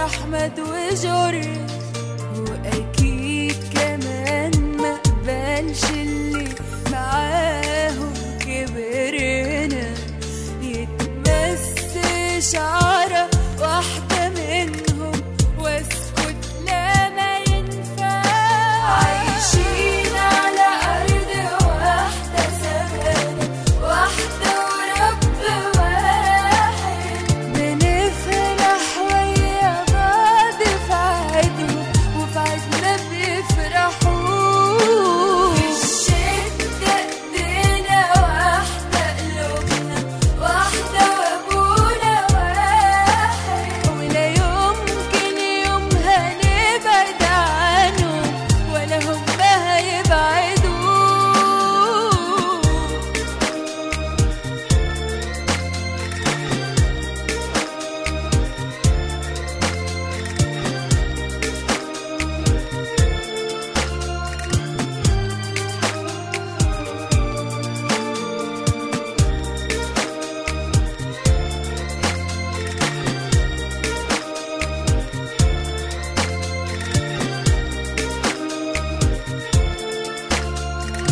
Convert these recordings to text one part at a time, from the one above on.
احمد وجورج واكيد كمان ما قبلش اللي معاهم كبرنا يتمس شعرة واحدة منهم واسكت لا ما ينفع عايشين على أرض واحدة سماء واحدة ورب واحد بنفرح ويا بعض في عيدهم وفي عيدنا بيفرحوا في الشدة ايدينا واحدة قلوبنا واحدة وابونا واحد ولا يمكن يوم هنبعد عنهم ولا هم هيبعدوا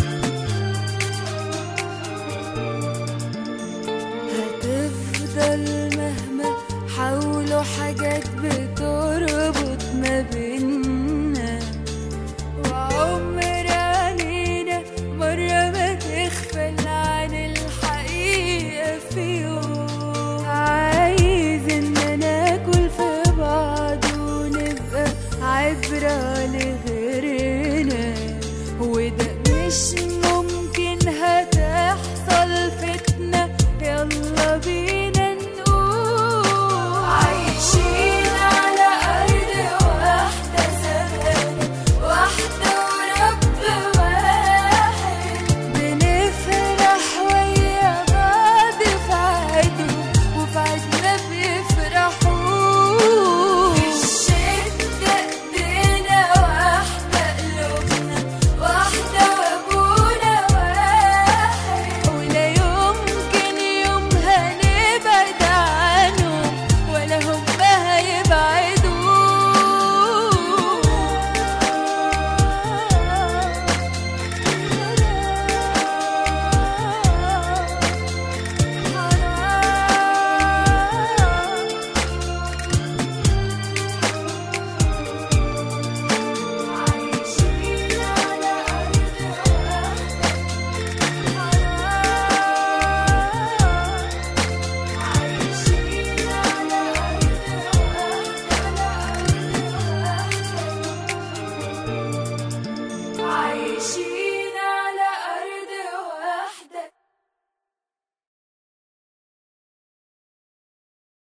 هتفضل